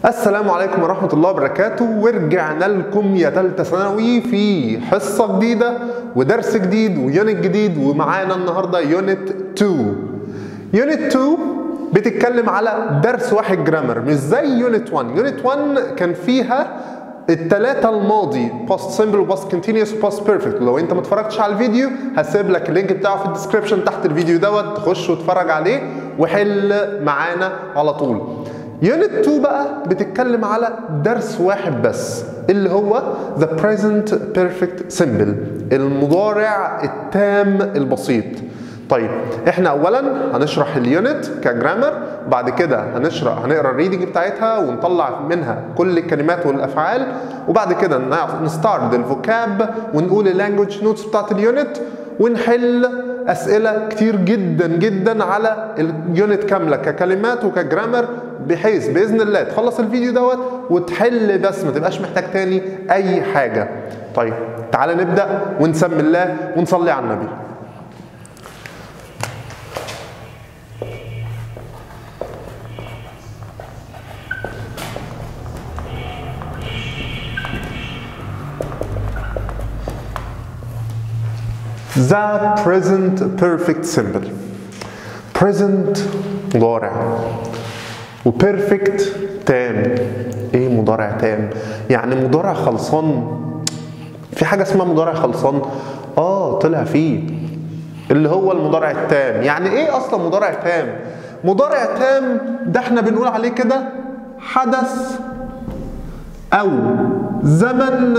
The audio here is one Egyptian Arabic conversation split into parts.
السلام عليكم ورحمة الله وبركاته ورجعنا لكم يا تالتة ثانوي في حصة جديدة ودرس جديد ويونت جديد ومعانا النهاردة يونت 2 يونت 2 بتتكلم على درس واحد جرامر مش زي يونت 1 يونت 1 كان فيها التلاتة الماضي باست سمبل وباست كونتينيوس وباست بيرفكت لو انت ما اتفرجتش على الفيديو هسيب لك اللينك بتاعه في الديسكربشن تحت الفيديو دوت تخش واتفرج عليه وحل معانا على طول يونت 2 بقى بتتكلم على درس واحد بس اللي هو the present perfect simple المضارع التام البسيط طيب احنا اولا هنشرح اليونت كجرامر بعد كده هنشرح هنقرا الريدنج بتاعتها ونطلع منها كل الكلمات والافعال وبعد كده نستعرض الفوكاب ونقول اللانجوج نوتس بتاعت اليونت ونحل اسئله كتير جدا جدا على اليونت كامله ككلمات وكجرامر بحيث باذن الله تخلص الفيديو دوت وتحل بس ما تبقاش محتاج تاني اي حاجه طيب تعالى نبدا ونسمي الله ونصلي على النبي The present perfect simple present مضارع وبيرفكت تام ايه مضارع تام يعني مضارع خلصان في حاجه اسمها مضارع خلصان اه طلع فيه اللي هو المضارع التام يعني ايه اصلا مضارع تام مضارع تام ده احنا بنقول عليه كده حدث او زمن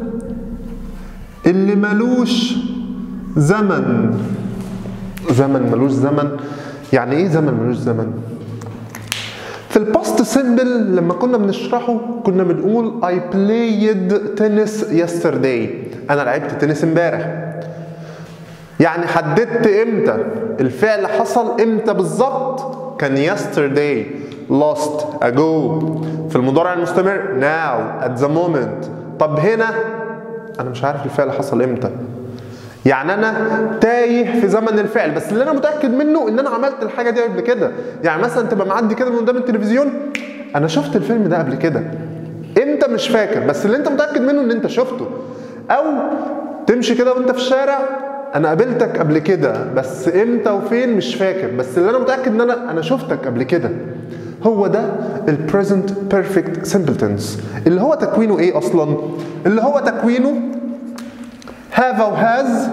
اللي ملوش زمن زمن ملوش زمن يعني ايه زمن ملوش زمن في الباست سيمبل لما كنا بنشرحه كنا بنقول I played tennis yesterday انا لعبت تنس امبارح يعني حددت امتى الفعل حصل امتى بالظبط كان yesterday lost ago في المضارع المستمر now at the moment طب هنا انا مش عارف الفعل حصل امتى يعني انا تايه في زمن الفعل بس اللي انا متاكد منه ان انا عملت الحاجه دي قبل كده يعني مثلا تبقى معدي كده من قدام التلفزيون انا شفت الفيلم ده قبل كده انت مش فاكر بس اللي انت متاكد منه ان انت شفته او تمشي كده وانت في الشارع انا قابلتك قبل كده بس امتى وفين مش فاكر بس اللي انا متاكد ان انا انا شفتك قبل كده هو ده البريزنت بيرفكت سمبل تنس اللي هو تكوينه ايه اصلا اللي هو تكوينه have أو has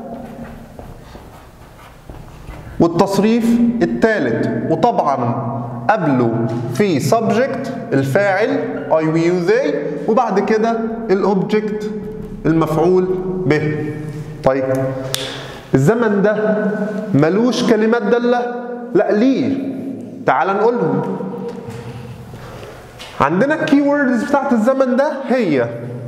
والتصريف الثالث وطبعا قبله في subject الفاعل I we you they وبعد كده الأوبجكت المفعول به طيب الزمن ده ملوش كلمات دالة لا ليه تعال نقولهم عندنا الكي ووردز بتاعت الزمن ده هي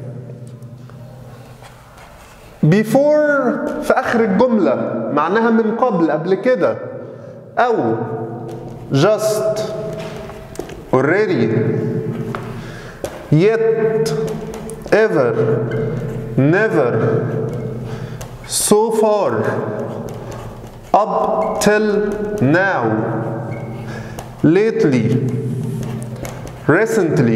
before في آخر الجملة معناها من قبل قبل كده أو just already yet ever never so far up till now lately recently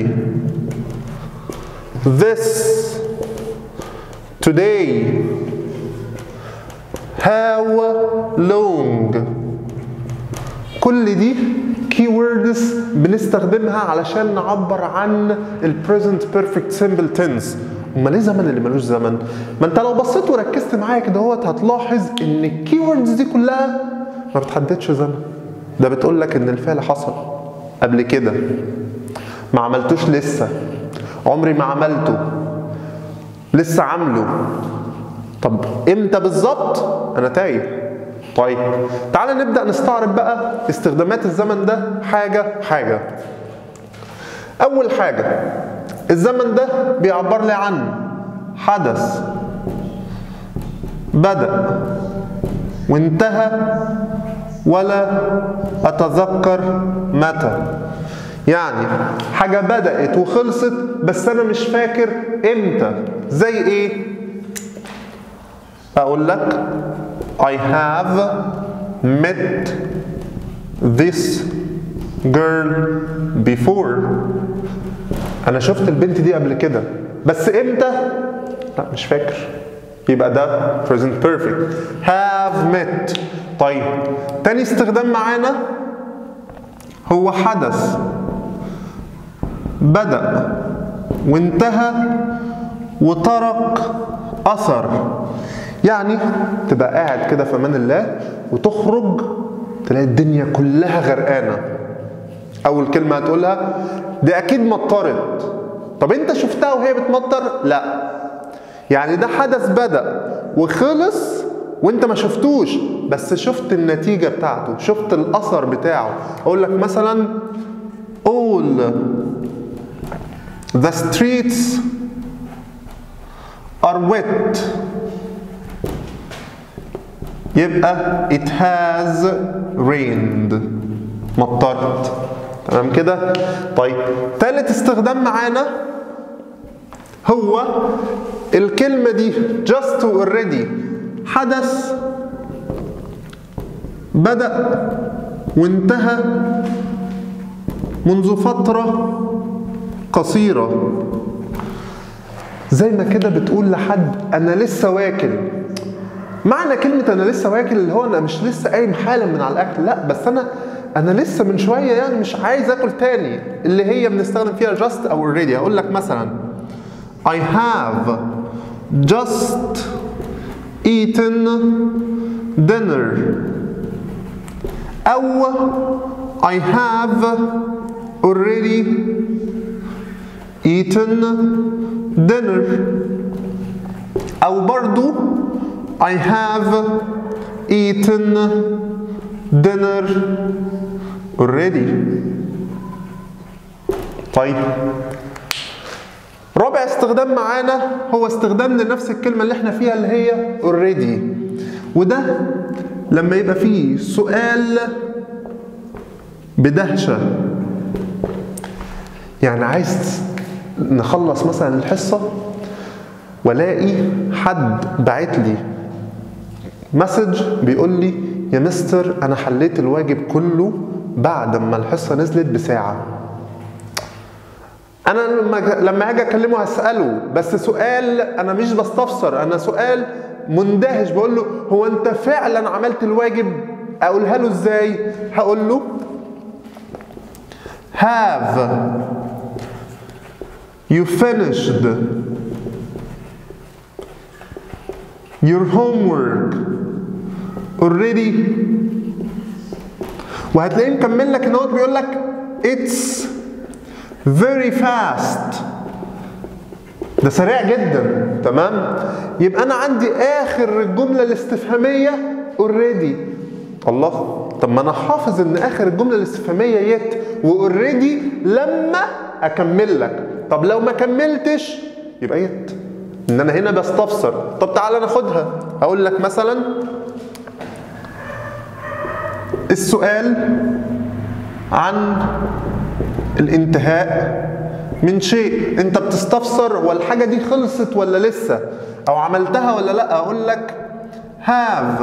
this today how long كل دي كي ووردز بنستخدمها علشان نعبر عن البريزنت بيرفكت سمبل تنس امال ايه زمن اللي ملوش زمن ما انت لو بصيت وركزت معايا كده اهوت هتلاحظ ان الكي ووردز دي كلها ما بتحددش زمن ده بتقول لك ان الفعل حصل قبل كده ما عملتوش لسه عمري ما عملته لسه عامله طب امتى بالظبط انا تايه طيب تعالى نبدا نستعرض بقى استخدامات الزمن ده حاجه حاجه اول حاجه الزمن ده بيعبر لي عن حدث بدا وانتهى ولا اتذكر متى يعني حاجة بدأت وخلصت بس أنا مش فاكر إمتى زي إيه؟ أقول لك I have met this girl before انا شفت البنت دي قبل كده بس امتى لا مش فاكر يبقى ده present perfect have met طيب تاني استخدام معانا هو حدث بدأ وانتهى وترك أثر يعني تبقى قاعد كده في أمان الله وتخرج تلاقي الدنيا كلها غرقانة أول كلمة هتقولها دي أكيد مطرت طب أنت شفتها وهي بتمطر؟ لا يعني ده حدث بدأ وخلص وانت ما شفتوش بس شفت النتيجة بتاعته شفت الأثر بتاعه أقول لك مثلا all the streets are wet يبقى it has rained مطرت تمام كده طيب تالت استخدام معانا هو الكلمة دي just already حدث بدأ وانتهى منذ فترة قصيرة زي ما كده بتقول لحد أنا لسه واكل معنى كلمة أنا لسه واكل اللي هو أنا مش لسه قايم حالا من على الأكل لا بس أنا أنا لسه من شوية يعني مش عايز آكل تاني اللي هي بنستخدم فيها just أو already أقول لك مثلا I have just eaten dinner أو I have already eaten dinner أو برضو I have eaten dinner already طيب رابع استخدام معانا هو استخدام لنفس الكلمة اللي احنا فيها اللي هي already وده لما يبقى فيه سؤال بدهشة يعني عايز نخلص مثلا الحصة والاقي حد باعت لي مسج بيقول لي يا مستر انا حليت الواجب كله بعد ما الحصة نزلت بساعة انا لما لما هاجي اكلمه هساله بس سؤال انا مش بستفسر انا سؤال مندهش بقول له هو انت فعلا عملت الواجب اقولها له ازاي هقول له have you finished your homework already وهتلاقيه مكمل لك ان هو بيقول لك it's very fast ده سريع جدا تمام يبقى انا عندي اخر الجمله الاستفهاميه already الله طب ما انا حافظ ان اخر الجمله الاستفهاميه يت واوريدي لما اكمل لك طب لو ما كملتش يبقى يت ان انا هنا بستفسر طب تعالى ناخدها اقول لك مثلا السؤال عن الانتهاء من شيء انت بتستفسر والحاجة دي خلصت ولا لسه او عملتها ولا لا اقول لك have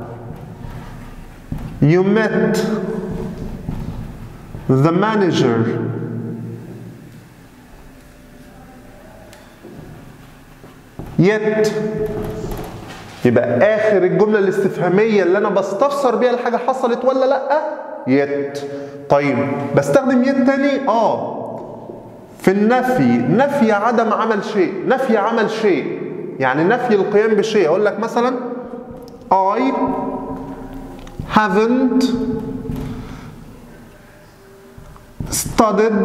you met the manager yet يبقى اخر الجمله الاستفهاميه اللي انا بستفسر بيها الحاجه حصلت ولا لا يت طيب بستخدم يت تاني اه في النفي نفي عدم عمل شيء نفي عمل شيء يعني نفي القيام بشيء اقول لك مثلا I haven't studied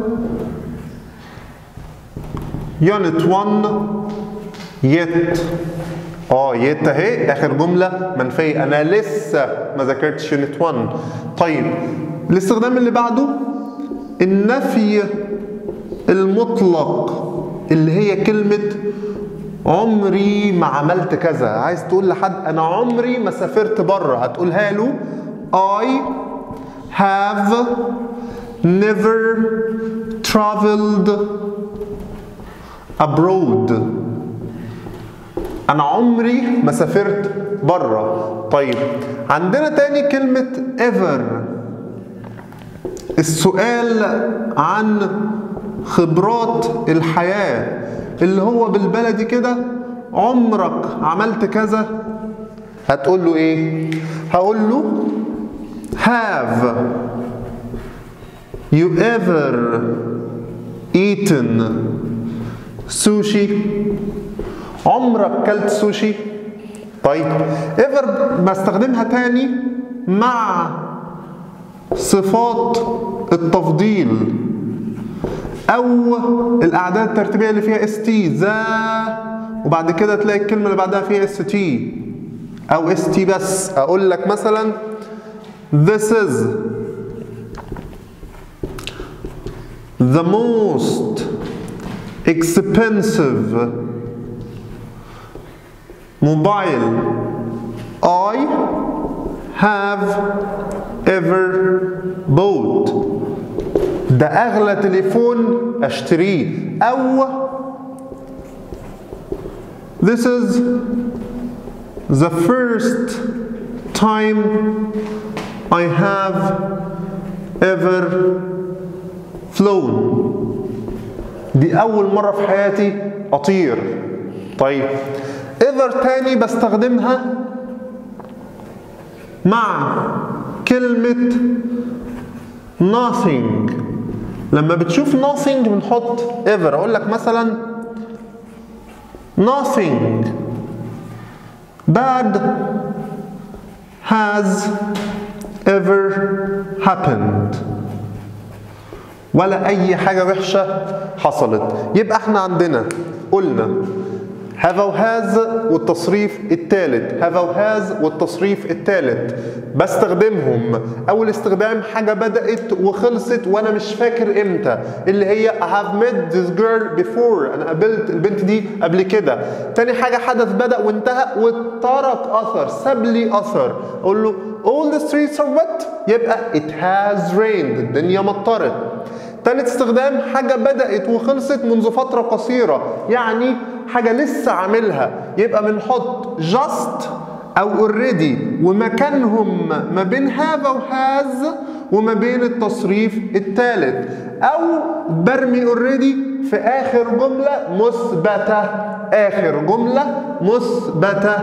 unit 1 yet اه يت اهي اخر جمله منفيه انا لسه ما ذاكرتش يونت 1 طيب الاستخدام اللي بعده النفي المطلق اللي هي كلمه عمري ما عملت كذا عايز تقول لحد انا عمري ما سافرت بره هتقولها له I have never traveled abroad انا عمري ما سافرت بره طيب عندنا تاني كلمة ever السؤال عن خبرات الحياة اللي هو بالبلدي كده عمرك عملت كذا هتقول له ايه هقول له have you ever eaten sushi عمرك كلت سوشي طيب ever بستخدمها تاني مع صفات التفضيل او الاعداد الترتيبيه اللي فيها اس تي ذا وبعد كده تلاقي الكلمه اللي بعدها فيها اس تي او اس تي بس اقول لك مثلا this is the most expensive mobile I have ever bought ده اغلى تليفون اشتريه او this is the first time I have ever flown دي اول مره في حياتي اطير طيب ever تاني بستخدمها مع كلمه nothing لما بتشوف nothing بنحط ever اقول لك مثلا nothing bad has ever happened ولا اي حاجه وحشه حصلت يبقى احنا عندنا قلنا have او has والتصريف الثالث have او has والتصريف الثالث بستخدمهم اول استخدام حاجه بدات وخلصت وانا مش فاكر امتى اللي هي I have met this girl before انا قابلت البنت دي قبل كده تاني حاجه حدث بدا وانتهى وترك اثر ساب لي اثر اقول له all the streets are wet يبقى it has rained الدنيا مطرت تالت استخدام حاجة بدأت وخلصت منذ فترة قصيرة يعني حاجة لسه عاملها يبقى بنحط just أو already ومكانهم ما بين have أو has وما بين التصريف الثالث أو برمي already في آخر جملة مثبتة آخر جملة مثبتة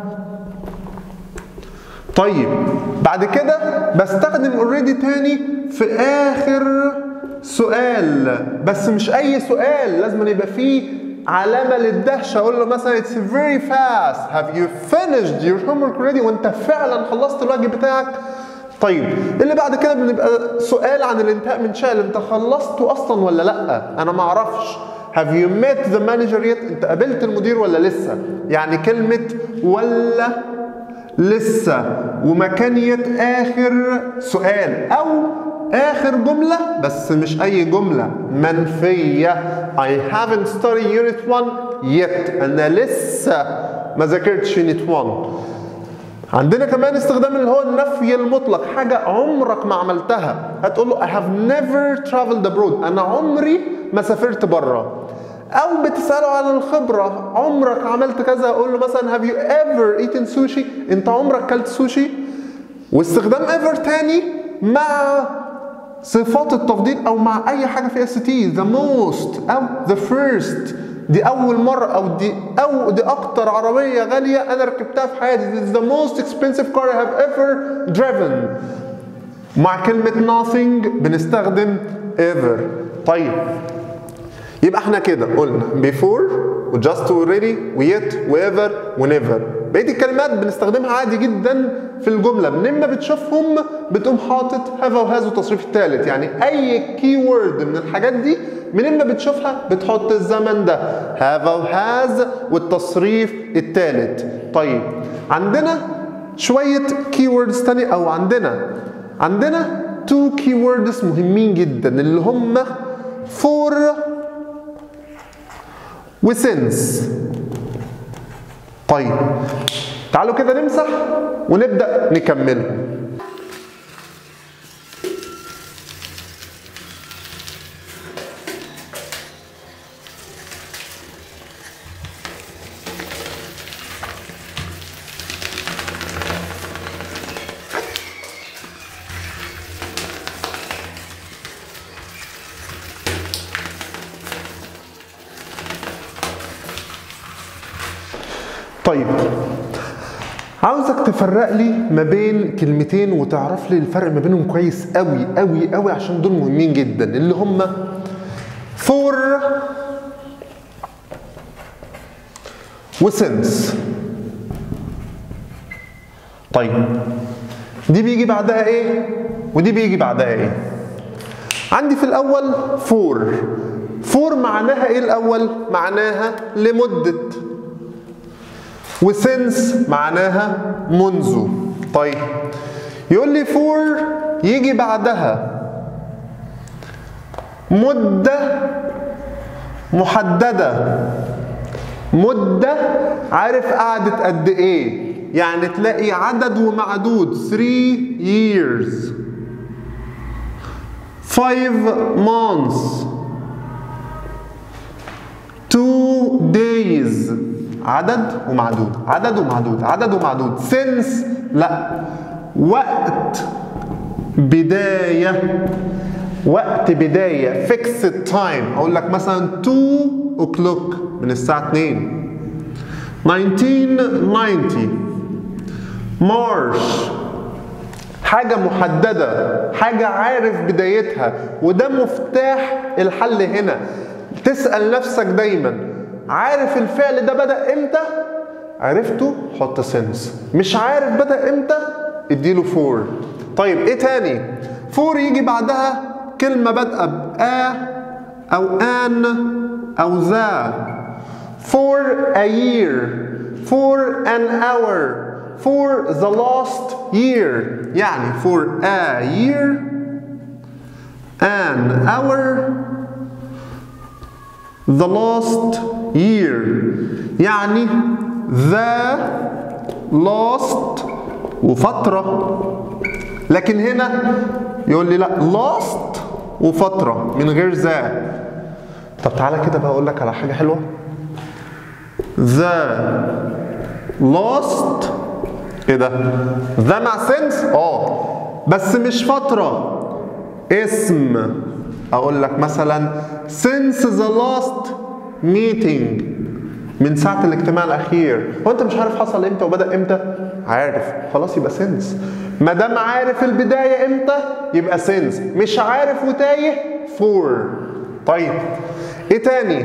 طيب بعد كده بستخدم already تاني في آخر سؤال بس مش اي سؤال لازم يبقى فيه علامه للدهشه اقول له مثلا it's very fast have you finished your homework already وانت فعلا خلصت الواجب بتاعك طيب اللي بعد كده بنبقى سؤال عن الانتهاء من شيء انت خلصته اصلا ولا لا انا ما اعرفش have you met the manager yet انت قابلت المدير ولا لسه يعني كلمه ولا لسه ومكانيه اخر سؤال او آخر جملة بس مش أي جملة منفية I haven't studied unit 1 yet أنا لسه ما ذاكرتش unit 1 عندنا كمان استخدام اللي هو النفي المطلق حاجة عمرك ما عملتها هتقول له I have never traveled abroad أنا عمري ما سافرت بره أو بتسأله عن الخبرة عمرك عملت كذا أقول له مثلا have you ever eaten sushi أنت عمرك كلت سوشي واستخدام ever تاني مع صفات التفضيل او مع اي حاجه في اس تي the most او the first دي اول مره او دي او دي اكتر عربيه غاليه انا ركبتها في حياتي This is the most expensive car I have ever driven مع كلمه nothing بنستخدم ever طيب يبقى احنا كده قلنا before وجاست already ويت وايفر ونيفر بقيه الكلمات بنستخدمها عادي جدا في الجمله من اما بتشوفهم بتقوم حاطط هاف او هاز والتصريف الثالث يعني اي كي وورد من الحاجات دي من اما بتشوفها بتحط الزمن ده هاف او هاز والتصريف الثالث طيب عندنا شويه كي ووردز تاني او عندنا عندنا تو كي ووردز مهمين جدا اللي هم فور وسنس طيب تعالوا كده نمسح ونبدأ نكمله طيب عاوزك تفرق لي ما بين كلمتين وتعرف لي الفرق ما بينهم كويس قوي قوي قوي عشان دول مهمين جدا اللي هما فور وسنس طيب دي بيجي بعدها ايه ودي بيجي بعدها ايه عندي في الاول فور فور معناها ايه الاول معناها لمده وسنس معناها منذ طيب يقول لي فور يجي بعدها مدة محددة مدة عارف قعدت قد ايه يعني تلاقي عدد ومعدود 3 years 5 months 2 days عدد ومعدود عدد ومعدود عدد ومعدود since لا وقت بداية وقت بداية fixed time أقول لك مثلا 2 o'clock من الساعة 2 1990 مارش حاجة محددة حاجة عارف بدايتها وده مفتاح الحل هنا تسأل نفسك دايما عارف الفعل ده بدأ امتى عرفته حط سنس مش عارف بدأ امتى اديله فور طيب ايه تاني فور يجي بعدها كلمة بادئة بآ أو آن أو ذا for a year for an hour for the last year يعني for a year an hour the last year يعني the last وفترة لكن هنا يقول لي لا last وفترة من غير ذا طب تعالى كده بقى اقول لك على حاجة حلوة the last ايه ده ذا مع سنس اه بس مش فترة اسم اقول لك مثلا since the last meeting من ساعة الاجتماع الأخير هو أنت مش عارف حصل إمتى وبدأ إمتى؟ عارف خلاص يبقى سنس ما دام عارف البداية إمتى يبقى سنس مش عارف وتايه فور طيب إيه تاني؟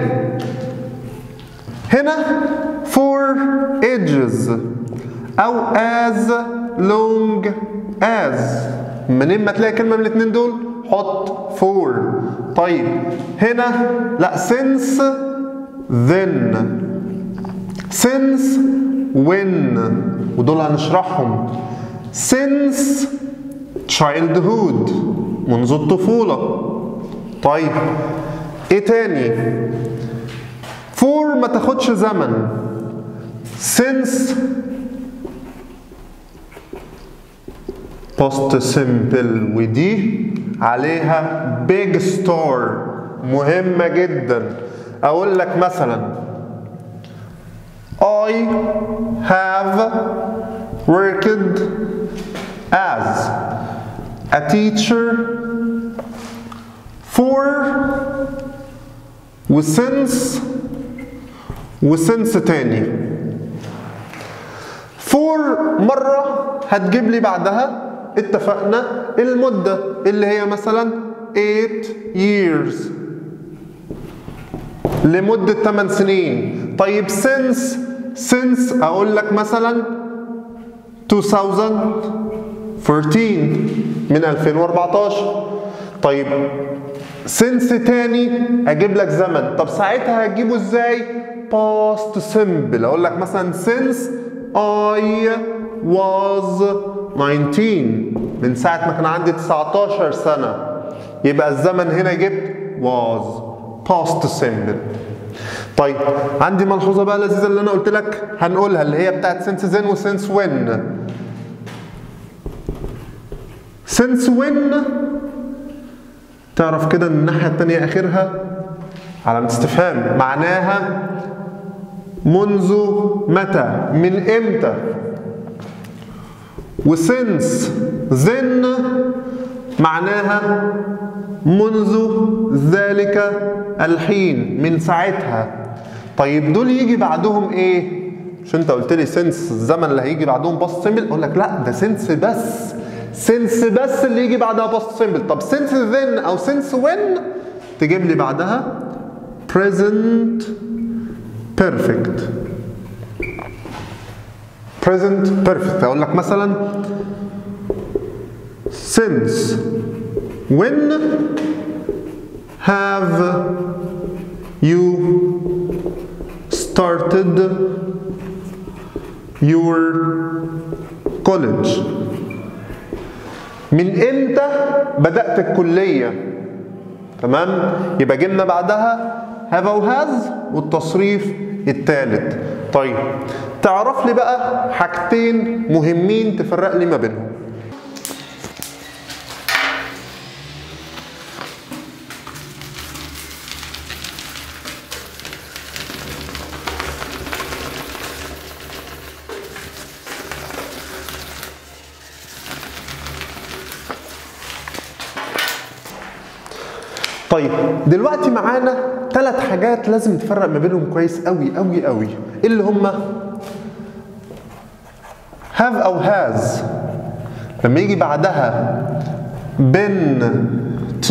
هنا for ages أو as long as منين ما تلاقي كلمة من الاتنين دول حط for طيب هنا لا since then since when ودول هنشرحهم since childhood منذ الطفولة طيب ايه تاني for ما تاخدش زمن since post simple ودي عليها big star مهمة جدا أقول لك مثلا I have worked as a teacher for وسنس وسنس تاني فور مرة هتجيب لي بعدها اتفقنا المدة اللي هي مثلا 8 years لمدة 8 سنين طيب since since أقول لك مثلا 2014 من 2014 طيب سنس تاني اجيب لك زمن طب ساعتها هتجيبه ازاي past simple اقول لك مثلا since I was 19 من ساعة ما كان عندي 19 سنة يبقى الزمن هنا جبت was past simple طيب عندي ملحوظة بقى لذيذة اللي أنا قلت لك هنقولها اللي هي بتاعت since then و since when since when تعرف كده ان الناحية التانية آخرها علامة استفهام معناها منذ متى من امتى وسنس then معناها منذ ذلك الحين من ساعتها طيب دول يجي بعدهم ايه مش انت قلت لي سنس الزمن اللي هيجي بعدهم باست سيمبل اقول لك لا ده سنس بس سنس بس اللي يجي بعدها باست سيمبل طب سنس ذن او سنس وين تجيب لي بعدها present perfect present perfect اقول لك مثلا since when have you started your college من امتى بدأت الكلية تمام يبقى جبنا بعدها have او has والتصريف الثالث طيب تعرف لي بقى حاجتين مهمين تفرق لي ما بينهم طيب دلوقتي معانا ثلاث حاجات لازم تفرق ما بينهم كويس قوي قوي قوي اللي هم have او has لما يجي بعدها been to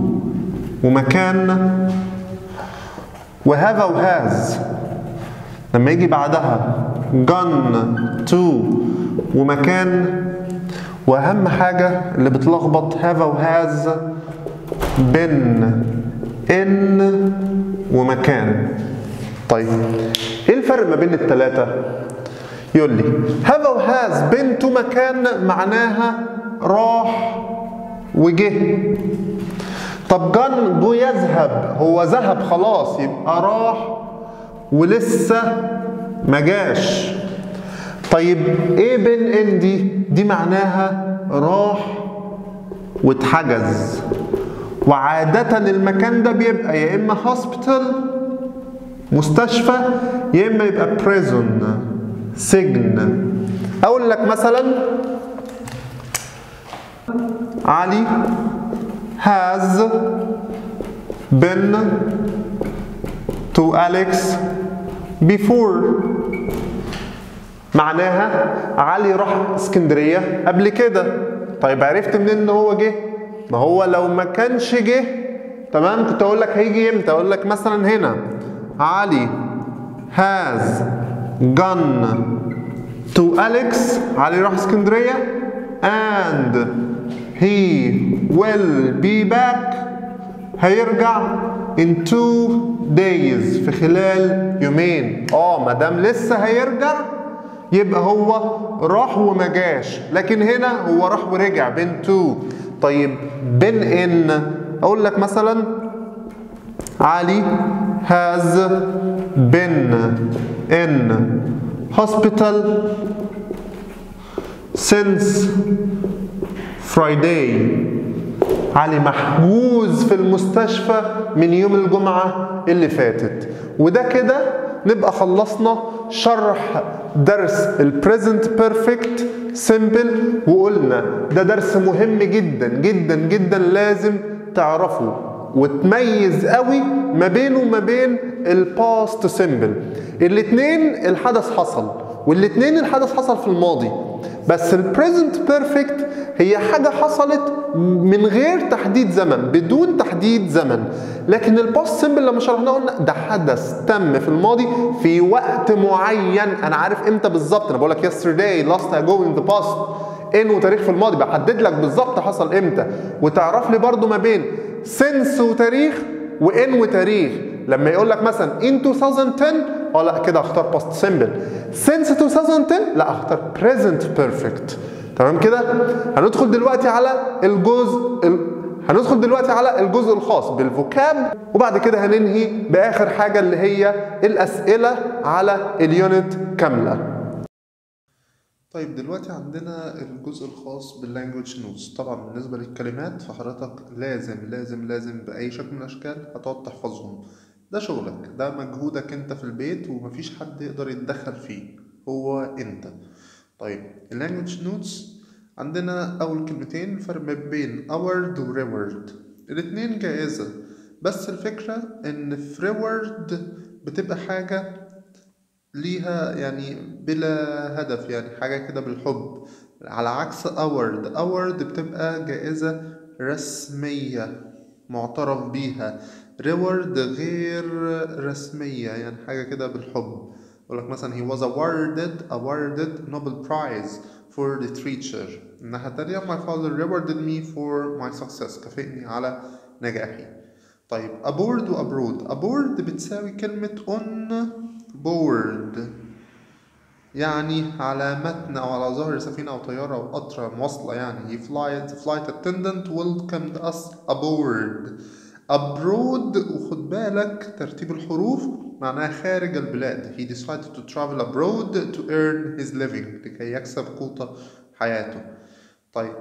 ومكان وهاف او has لما يجي بعدها gone to ومكان واهم حاجه اللي بتلخبط have او has been in ومكان طيب ايه الفرق ما بين الثلاثة؟ يقول لي have او has been to مكان معناها راح وجه طب جن جو يذهب هو ذهب خلاص يبقى راح ولسه ما جاش طيب ايه بين ان دي دي معناها راح واتحجز وعادة المكان ده بيبقى يا إما هوسبيتال مستشفى يا إما يبقى بريزون سجن أقول لك مثلا علي has been to Alex before معناها علي راح اسكندرية قبل كده طيب عرفت منين ان هو جه ما هو لو ما كانش جه تمام كنت اقول لك هيجي امتى اقول لك مثلا هنا علي has gone to Alex علي راح اسكندرية and he will be back هيرجع in two days في خلال يومين اه ما دام لسه هيرجع يبقى هو راح وما جاش لكن هنا هو راح ورجع بين تو طيب بين ان اقول لك مثلا علي has been in hospital since Friday علي محجوز في المستشفى من يوم الجمعة اللي فاتت وده كده نبقى خلصنا شرح درس البريزنت بيرفكت سيمبل وقلنا ده درس مهم جدا جدا جدا لازم تعرفه وتميز قوي ما بينه وما بين الباست سيمبل الاتنين الحدث حصل والاتنين الحدث حصل في الماضي بس البريزنت بيرفكت هي حاجة حصلت من غير تحديد زمن بدون تحديد زمن لكن الباست سيمبل لما شرحناه قلنا ده حدث تم في الماضي في وقت معين انا عارف امتى بالظبط انا بقول لك yesterday last ago in the past ان وتاريخ في الماضي بحدد لك بالظبط حصل امتى وتعرف لي برضو ما بين since وتاريخ وان وتاريخ لما يقول لك مثلا in 2010 اه لا كده اختار باست سيمبل since 2010 لا اختار present perfect تمام كده هندخل دلوقتي على الجزء ال... هندخل دلوقتي على الجزء الخاص بالفوكاب وبعد كده هننهي باخر حاجه اللي هي الاسئله على اليونت كامله طيب دلوقتي عندنا الجزء الخاص باللانجوج نوتس طبعا بالنسبه للكلمات فحضرتك لازم لازم لازم باي شكل من الاشكال هتقعد تحفظهم ده شغلك ده مجهودك انت في البيت ومفيش حد يقدر يتدخل فيه هو انت طيب اللانجوج نوتس عندنا اول كلمتين الفرق ما بين award و reward الاتنين جائزة بس الفكرة ان في reward بتبقى حاجة ليها يعني بلا هدف يعني حاجة كده بالحب على عكس award award بتبقى جائزة رسمية معترف بيها reward غير رسمية يعني حاجة كده بالحب يقول لك مثلا he was awarded awarded Nobel Prize for literature الناحية التانية my father rewarded me for my success كافئني على نجاحي طيب aboard و abroad aboard بتساوي كلمة on board يعني على متن أو على ظهر سفينة أو طيارة أو قطر مواصلة يعني he flight flight attendant welcomed us aboard abroad وخد بالك ترتيب الحروف معناها خارج البلاد he decided to travel abroad to earn his living لكي يكسب قوت حياته طيب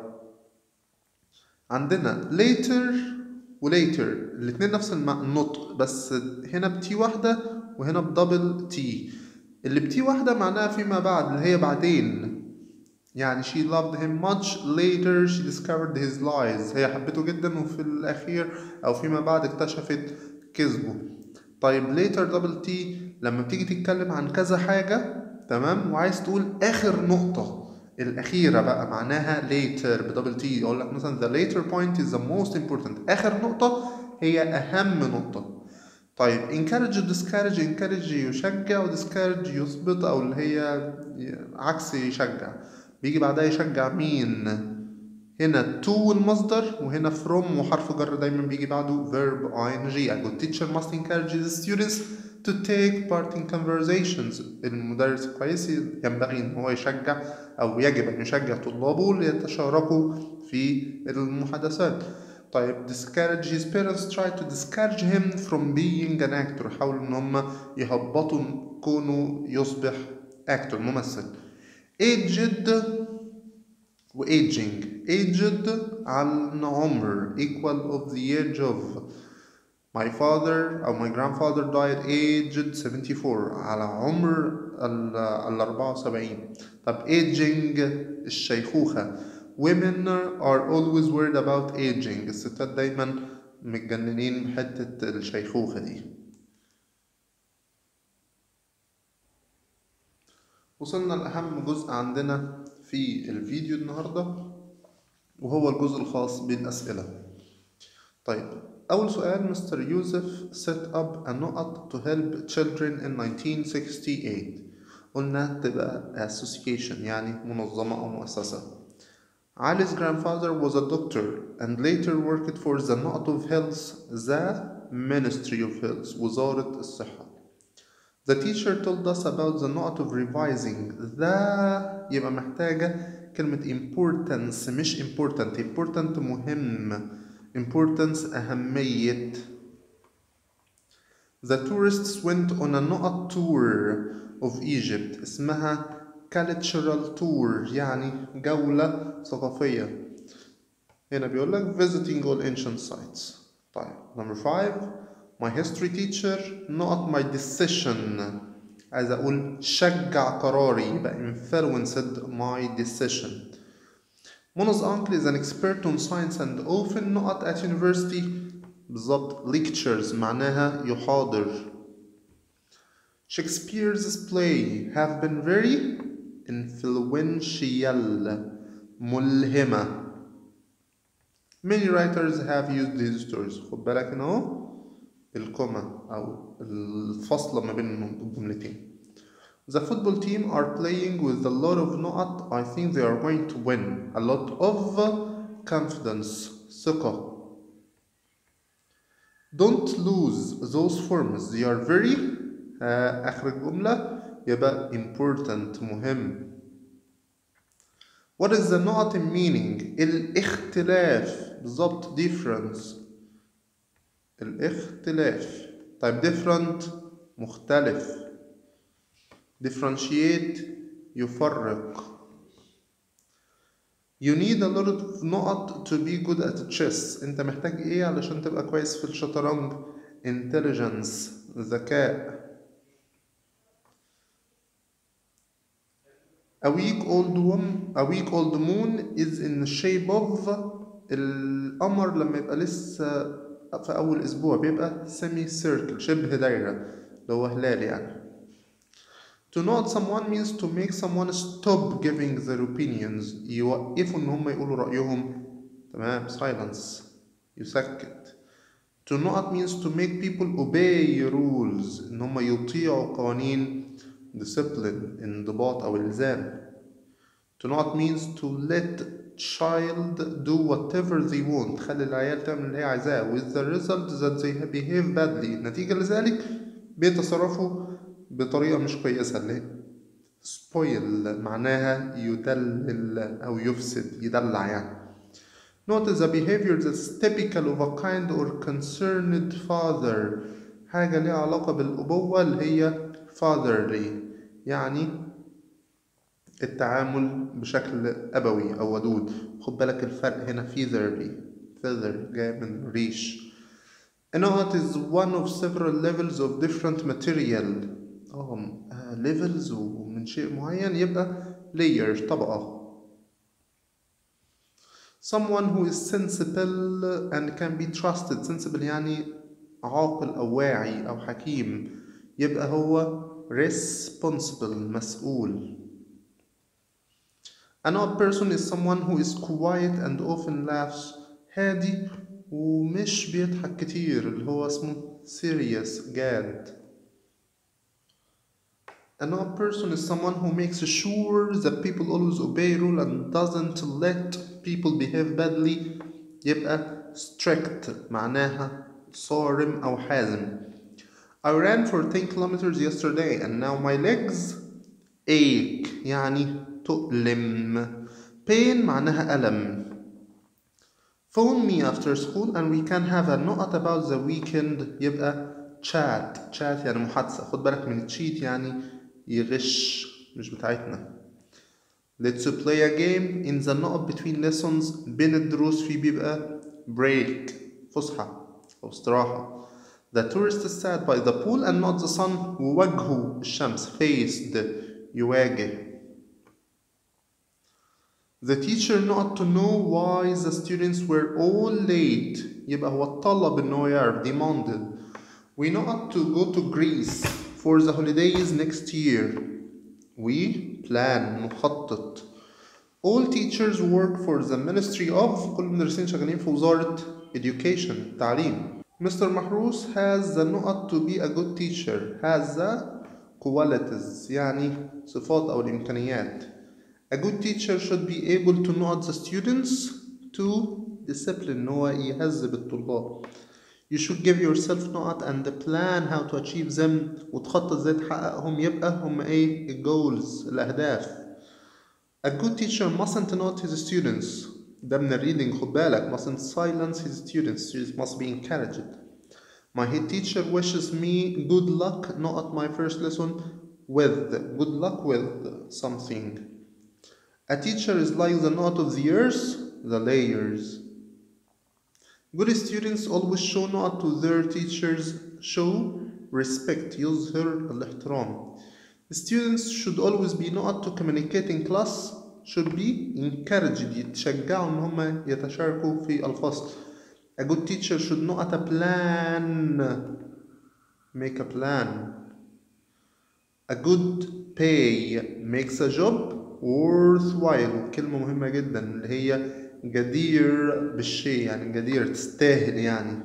عندنا later و later الاتنين نفس الم- النطق بس هنا بتي واحدة وهنا بدبل تي اللي بتي واحدة معناها فيما بعد اللي هي بعدين يعني she loved him much later she discovered his lies هي حبته جدا وفي الأخير أو فيما بعد اكتشفت كذبه طيب later double T لما بتيجي تتكلم عن كذا حاجة تمام وعايز تقول آخر نقطة الأخيرة بقى معناها later بدبل تي يقول لك مثلا the later point is the most important آخر نقطة هي أهم نقطة طيب encourage و discourage encourage يشجع و discourage يثبط أو اللي هي عكس يشجع بيجي بعدها يشجع مين هنا to المصدر وهنا from وحرف جر دايما بيجي بعده verb ing a good teacher must encourage his students to take part in conversations المدرس الكويس ينبغي ان هو يشجع او يجب ان يشجع طلابه ليتشاركوا في المحادثات طيب discourage his parents try to discourage him from being an actor حاولوا ان هم يهبطوا كونه يصبح actor ممثل aged و aging aged عن عمر equal of the age of my father أو my grandfather died aged 74 على عمر ال ال 74 طب aging الشيخوخة women are always worried about aging الستات دايما متجننين بحتة الشيخوخة دي وصلنا لأهم جزء عندنا في الفيديو النهاردة وهو الجزء الخاص بالأسئلة طيب أول سؤال مستر يوسف set up a نقط to help children in 1968 قلنا تبقى association يعني منظمة أو مؤسسة Ali's grandfather was a doctor and later worked for the نقط of health the Ministry of Health وزارة الصحة The teacher told us about the نقط of revising the يبقى محتاجة كلمة importance مش important important مهم importance أهمية The tourists went on a نقط tour of Egypt اسمها cultural tour يعني جولة ثقافية هنا بيقول لك visiting all ancient sites طيب number five my history teacher not my decision عايز اقول شجع قراري يبقى influenced my decision Mono's uncle is an expert on science and often not at university بالظبط lectures معناها يحاضر Shakespeare's play have been very influential ملهمة Many writers have used these stories خد بالك هنا اهو الكوما أو الفصلة ما بين الجملتين The football team are playing with a lot of نقط I think they are going to win a lot of confidence ثقة Don't lose those forms they are very آه، آخر الجملة يبقى important مهم What is the نقط in meaning الاختلاف بالظبط difference الاختلاف طيب different مختلف differentiate يفرق You need a lot of نقط to be good at chess انت محتاج ايه علشان تبقى كويس في الشطرنج intelligence ذكاء A week old moon a week old moon is in the shape of القمر لما يبقى لسه في أول أسبوع بيبقى semi circle شبه دايرة اللي هو هلال يعني To not someone means to make someone stop giving their opinions يوقفوا إن هم يقولوا رأيهم تمام silence يسكت To not means to make people obey rules إن هم يطيعوا قوانين discipline انضباط أو إلزام To not means to let child do whatever they want تخلي العيال تعمل اللي هي عايزاه with the result that they behave badly نتيجة لذلك بيتصرفوا بطريقة مش كويسة اللي هي spoil معناها يدلل أو يفسد يدلع يعني Notice the behavior that's typical of a kind or concerned father حاجة ليها علاقة بالأبوة اللي هي fatherly يعني التعامل بشكل أبوي أو ودود خد بالك الفرق هنا featherly feather جاي من ريش A knot is one of several levels of different material اه levels ومن شيء معين يبقى layer طبقة someone who is sensible and can be trusted sensible يعني عاقل أو واعي أو حكيم يبقى هو responsible مسؤول Another person is someone who is quiet and often laughs هادي ومش بيضحك كتير اللي هو اسمه serious جاد Another person is someone who makes sure that people always obey rule and doesn't let people behave badly يبقى strict معناها صارم أو حازم I ran for 10 kilometers yesterday and now my legs ache يعني تؤلم pain معناها ألم phone me after school and we can have a note about the weekend يبقى chat chat يعني محادثة خد بالك من تشيت يعني يغش مش بتاعتنا let's play a game in the note between lessons بين الدروس في بيبقى break فسحة أو استراحة The tourist sat by the pool and not the sun ووجهه الشمس faced يواجه The teacher not to know why the students were all late يبقى هو الطلب إن هو يعرف demanded We not to go to Greece for the holidays next year We plan نخطط All teachers work for the Ministry of كل المدرسين شغالين في وزارة Education تعليم Mr. محروس has the not to be a good teacher has the qualities يعني صفات أو الإمكانيات A good teacher should be able to know the students to discipline إن هو يهذب الطلاب You should give yourself نقط and plan how to achieve them وتخطط ازاي تحققهم يبقى هم ايه الجولز الأهداف A good teacher mustn't not his students ده من الريدنج خد بالك mustn't silence his students students must be encouraged My head teacher wishes me good luck not at my first lesson with good luck with something A teacher is like the knot of the earth the layers Good students always show not to their teachers show respect يظهر الاحترام Students should always be not to communicate in class should be encouraged يتشجعوا ان هم يتشاركوا في الفصل A good teacher should not a plan make a plan A good pay makes a job worthwhile كلمة مهمة جدا اللي هي جدير بالشيء يعني جدير تستاهل يعني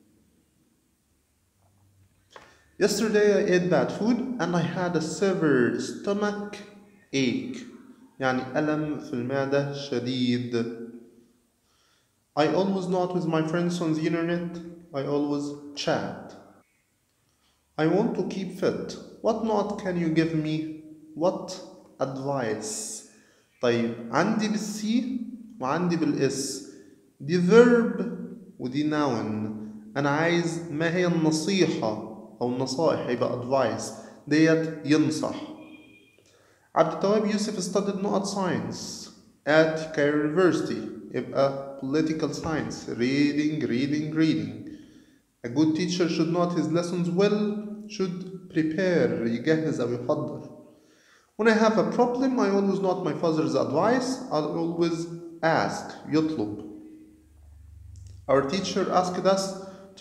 Yesterday I ate bad food and I had a severe stomach ache يعني ألم في المعدة شديد I always not with my friends on the internet I always chat I want to keep fit What not can you give me What advice طيب عندي بالسي وعندي بالاس دي verb ودي noun انا عايز ما هي النصيحة او النصائح يبقى advice ديت ينصح عبد التواب يوسف studied نقط science at Cairo University يبقى political science reading reading reading a good teacher should not his lessons well should prepare يجهز او يحضر when I have a problem I always not my father's advice I always ask يطلب Our teacher asked us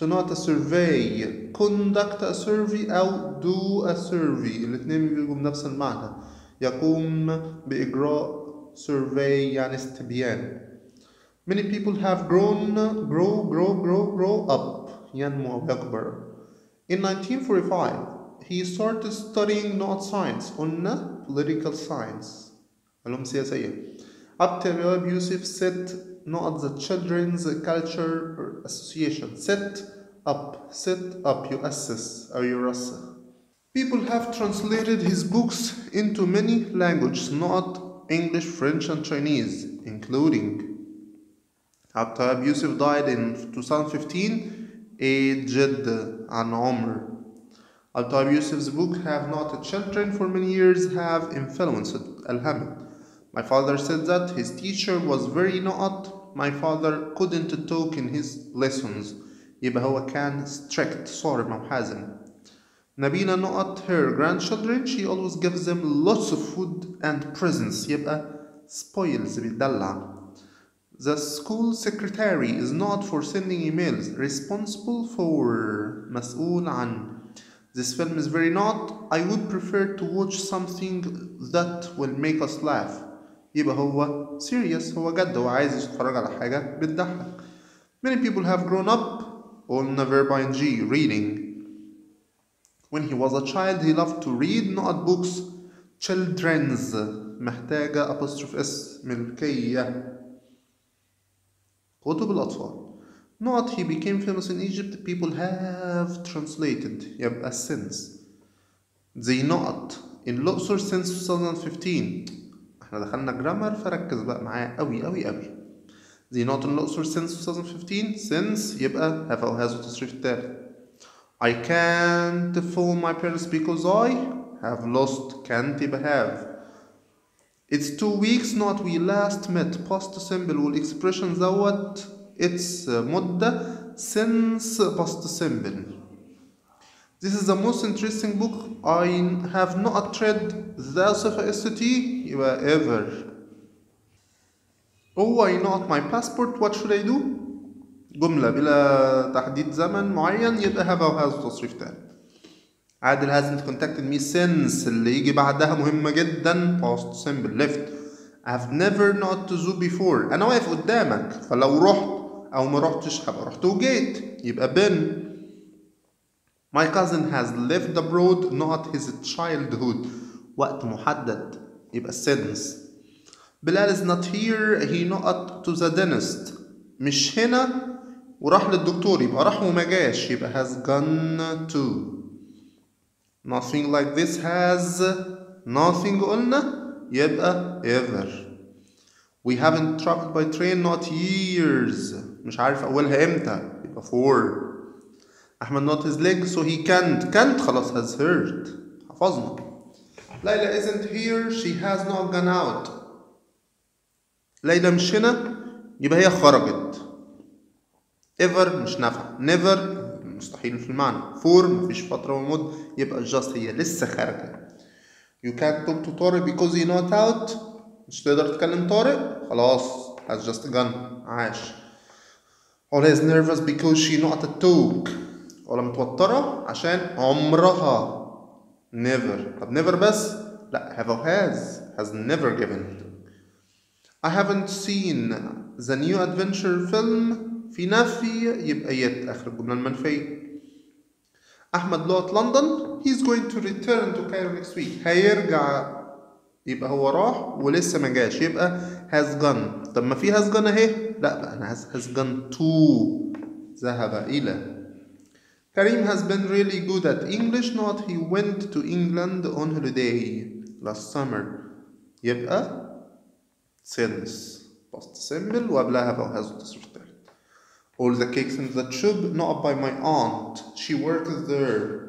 to not a survey conduct a survey أو do a survey الاتنين بيجوا بنفس المعنى يقوم بإجراء survey يعني استبيان Many people have grown, grow, grow, grow, grow up ينمو أو يكبر In 1945 he started studying not science قلنا political science علوم سياسية Abtel Yusuf set not the Children's Culture Association set up set up يؤسس أو يرسخ People have translated his books into many languages not English, French and Chinese including Abtel Yusuf died in 2015 aged عن عمر Al-Taib Yusuf's book Have Not Children for many years have influenced Al-Hamid. My father said that his teacher was very not. My father couldn't talk in his lessons. يبقى هو كان strict صارم أو حازم. Nabila not her grandchildren she always gives them lots of food and presents يبقى spoils بيدلع. The school secretary is not for sending emails responsible for مسؤول عن This film is very not. I would prefer to watch something that will make us laugh. يبقى هو serious هو جد هو عايز يتفرج على حاجة بتضحك. Many people have grown up قلنا verb ing reading. When he was a child he loved to read not books children's محتاجة apostrophe s ملكية كتب الأطفال not he became famous in Egypt people have translated يبقى since they not in الأقصر since 2015 احنا دخلنا جرامر فركز بقى معايا قوي قوي قوي they not in الأقصر since 2015 since يبقى have أو has وتصريف التالت I can't follow my parents because I have lost can't يبقى have It's two weeks not we last met past simple والexpression دوت its مدة since past simple. This is the most interesting book I have not read the صفة ST يبقى ever. Oh I not my passport what should I do؟ جملة بلا تحديد زمن معين يبقى have أو has تصريف تاني. عادل hasn't contacted me since اللي يجي بعدها مهمة جدا past simple left. I've never not to zoo before أنا واقف قدامك فلو رحت أو ما رحتش هبقى رحت وجيت يبقى been My cousin has lived abroad not his childhood وقت محدد يبقى since بلال is not here he not to the dentist مش هنا وراح للدكتور يبقى راح وما جاش يبقى has gone to nothing like this has nothing قلنا يبقى ever we haven't traveled by train not years مش عارف أولها إمتى يبقى for أحمد not his leg so he can't can't خلاص has heard حفظنا ليلى isn't here she has not gone out ليلى مش هنا يبقى هي خرجت ever مش نافع never مستحيل في المعنى for مفيش فترة ومد يبقى just هي لسه خارجة you can't talk to طارق because he not out مش تقدر تكلم طارق خلاص has just gone عاش Ola is nervous because she not a talk ولا متوترة عشان عمرها never طب never بس لا have or has has never given I haven't seen the new adventure film في نفي يبقى يت آخر الجملة المنفية أحمد لوت لندن he's going to return to Cairo next week هيرجع يبقى هو راح ولسه ما جاش يبقى has gone طب ما في has gone اهي لا بقى انا has, has gone to ذهب إلى Karim has been really good at English not he went to England on holiday last summer يبقى since past simple وقبلها بقى has التصريف التالت All the cakes in the tube not by my aunt she works there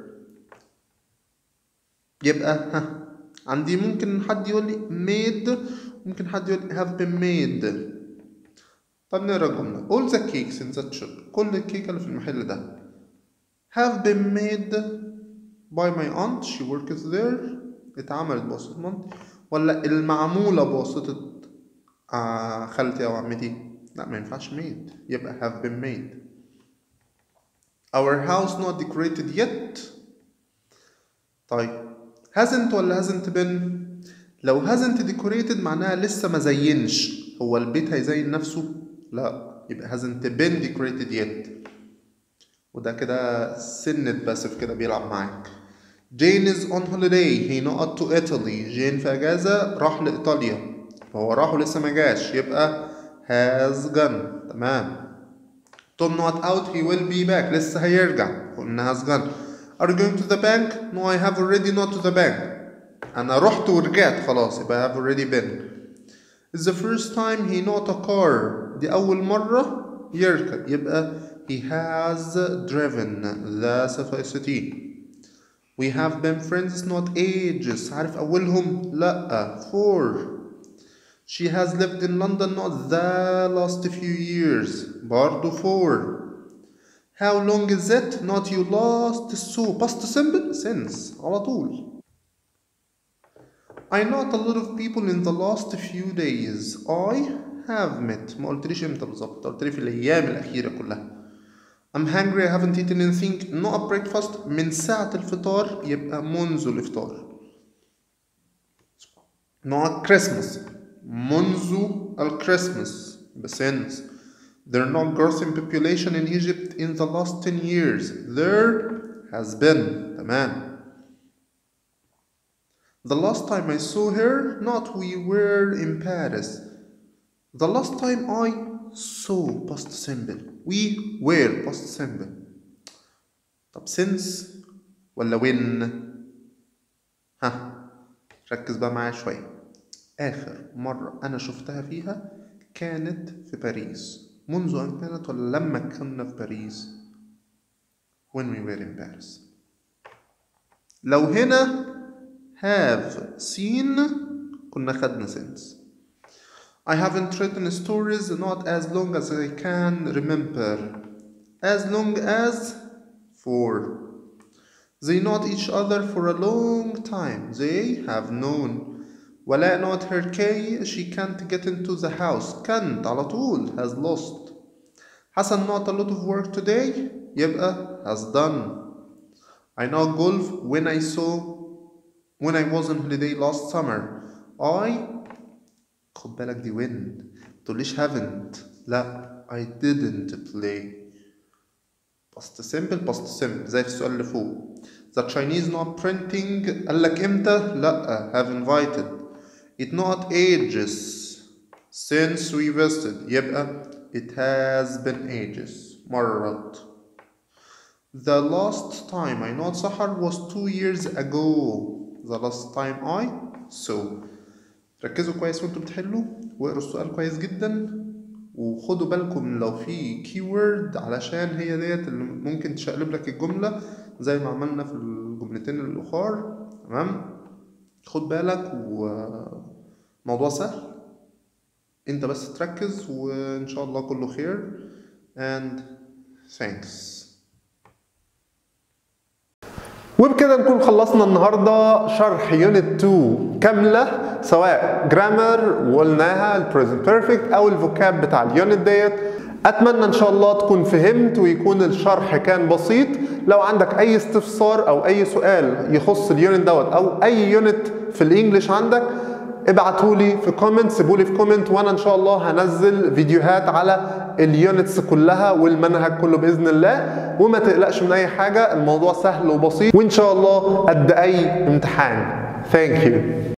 يبقى ها عندي ممكن حد يقول لي made ممكن حد يقول لي have been made طب نقرا الجملة all the cakes in the tube كل الكيكة اللي في المحل ده have been made by my aunt she works there اتعملت بواسطة مامتي ولا المعمولة بواسطة آه خالتي أو عمتي لا ما ينفعش made يبقى have been made our house not decorated yet طيب hasn't ولا hasn't been لو hasn't decorated معناها لسه ما زينش هو البيت هيزين نفسه لا يبقى hasn't been decorated yet وده كده سنة باسف كده بيلعب معاك جين is on holiday he not to Italy جين في أجازة راح لإيطاليا فهو راح ولسه ما جاش يبقى has gone تمام توم not out he will be back لسه هيرجع قلنا has gone are you going to the bank no I have already not to the bank أنا رحت ورجعت خلاص يبقى I have already been It's the first time he not a car دي أول مرة يركب يبقى he has driven the SFICT We have been friends not ages عارف أولهم لأ four She has lived in London not the last few years برضو four How long is it not you lost so past simple since على طول I met a lot of people in the last few days I have met ما قلتليش امتى بالظبط قلت لي في الأيام الأخيرة كلها I'm hungry I haven't eaten anything not a breakfast من ساعة الفطار يبقى منذ الإفطار not Christmas منذ الكريسماس since there not growth in population in Egypt in the last 10 years there has been تمام The last time I saw her not we were in Paris The last time I saw past simple we were past simple طب since ولا when ها ركز بقى معايا شوية آخر مرة أنا شفتها فيها كانت في باريس منذ أن كانت ولا لما كنا في باريس when we were in Paris لو هنا have seen كنا خدنا since I haven't written stories not as long as I can remember as long as for they know each other for a long time they have known ولا not her key she can't get into the house can't على طول has lost حسن not a lot of work today يبقى has done I know golf when I saw when I was on holiday last summer I خد بالك دي win تقوليش haven't لا I didn't play past simple past simple زي في السؤال اللي فوق The Chinese not printing قال لك امتى؟ لا have invited it not ages since we visited يبقى it has been ages مرت The last time I not سحر was two years ago The last time I saw ركزوا كويس وانتوا بتحلوا واقروا السؤال كويس جدا وخدوا بالكم لو في keyword علشان هي ديت اللي ممكن تشقلب لك الجملة زي ما عملنا في الجملتين الأخر تمام خد بالك وموضوع سهل انت بس تركز وان شاء الله كله خير and thanks وبكده نكون خلصنا النهارده شرح يونت 2 كامله سواء جرامر وقلناها البريزنت بيرفكت او الفوكاب بتاع اليونت ديت اتمنى ان شاء الله تكون فهمت ويكون الشرح كان بسيط لو عندك اي استفسار او اي سؤال يخص اليونت دوت او اي يونت في الانجليش عندك ابعتولي في كومنت سيبولي في كومنت وانا ان شاء الله هنزل فيديوهات على اليونتس كلها والمنهج كله باذن الله وما تقلقش من اي حاجه الموضوع سهل وبسيط وان شاء الله قد اي امتحان ثانك يو